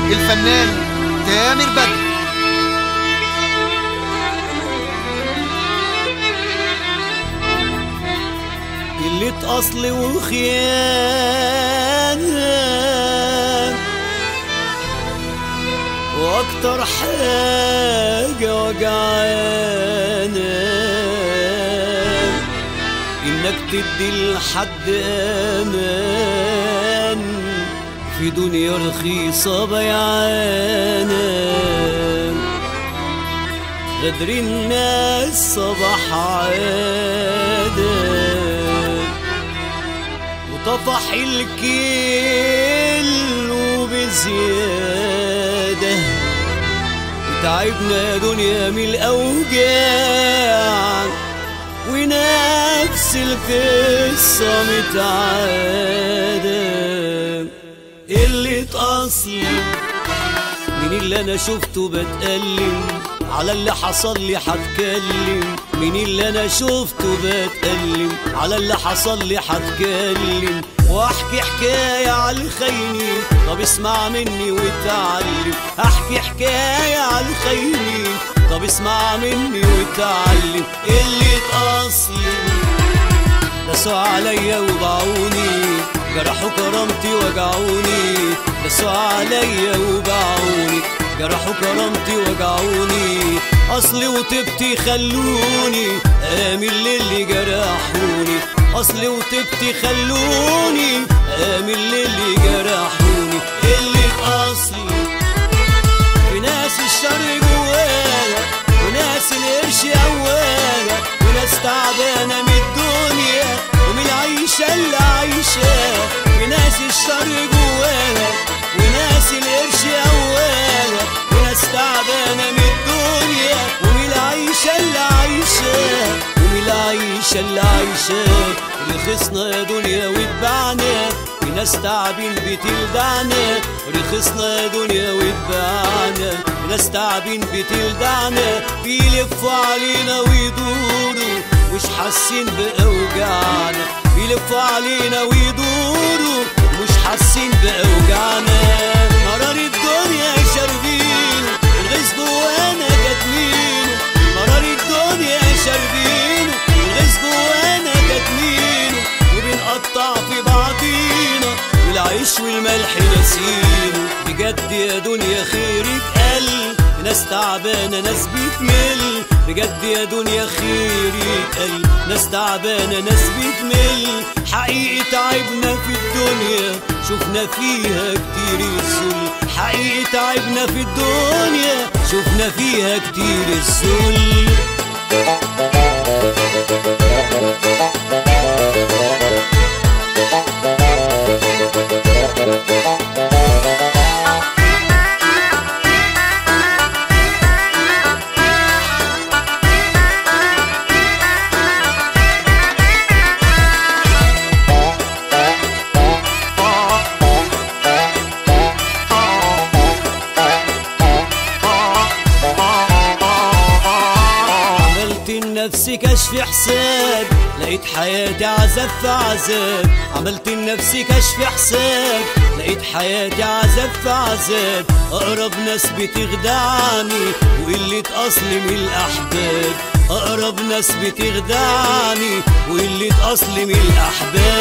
الفنان تامر بدر قلة أصل وخيانة وأكتر حاجة وجعانة إنك تدي لحد أمان في دنيا رخيصة بيعانة غدر الناس صباح عادة وطفح الكيل وبزيادة وتعبنا يا دنيا من الأوجاع ونفس القصة متعادة اللي أصلي من اللي انا شفته بتألم على اللي حصل لي هتكلم من اللي انا شفته بتألم على اللي حصل لي هتكلم واحكي حكاية على الخاينين طب اسمع مني وتعلم احكي حكاية على الخاينين طب اسمع مني وتعلم اللي اصلي دسوا عليا وباعوني جرحوا كرامتي وجعوني دسوا عليا وباعوني جرحوا كرامتي وجعوني اصلي وطبتي خلوني امن للي جرحوني اصلي وطبتي خلوني امن للي جرحوني اللي اصلي في ناس الشر جوانا وناس القرش قوانا وناس تعبانة من الدنيا ومن العيشة اللي عايشاها في ناس الشر جوانا وناس القرش قوانا وناس تعبانة من الدنيا ومن العيشة اللي عايشاها ومن العيشة اللي عايشاها رخصنا يا دنيا واتبعنا في ناس تعبين بتلدعنا رخصنا يا دنيا واتبعنا في ناس تعبين بتلدعنا بيلفوا علينا ويدوروا مش حاسين بأوجعنا بيلفوا علينا ويدوروا مش حاسين بأوجعنا مرار الدنيا شاربينه الغيظ جوانا كاتمينه مرار الدنيا شاربينه الغيظ جوانا كاتمينه وبنقطع في بعضينا والعيش والملح ناسينه بجد يا دنيا خيرك قل ناس تعبانة ناس بتمل بجد يا دنيا خيرك قل ناس تعبانة ناس بتمل حقيقي تعبنا في الدنيا شفنا فيها كتير الذل حقيقي تعبنا في الدنيا شفنا فيها كتير الذل عملت لنفسي كشف حساب لقيت حياتي عذاب في عذاب عملت لنفسي كشف حساب لقيت حياتي عذاب في عذاب اقرب ناس بتخدعني وقلة اصل من الاحباب اقرب ناس بتخدعني وقلة اصل من الاحباب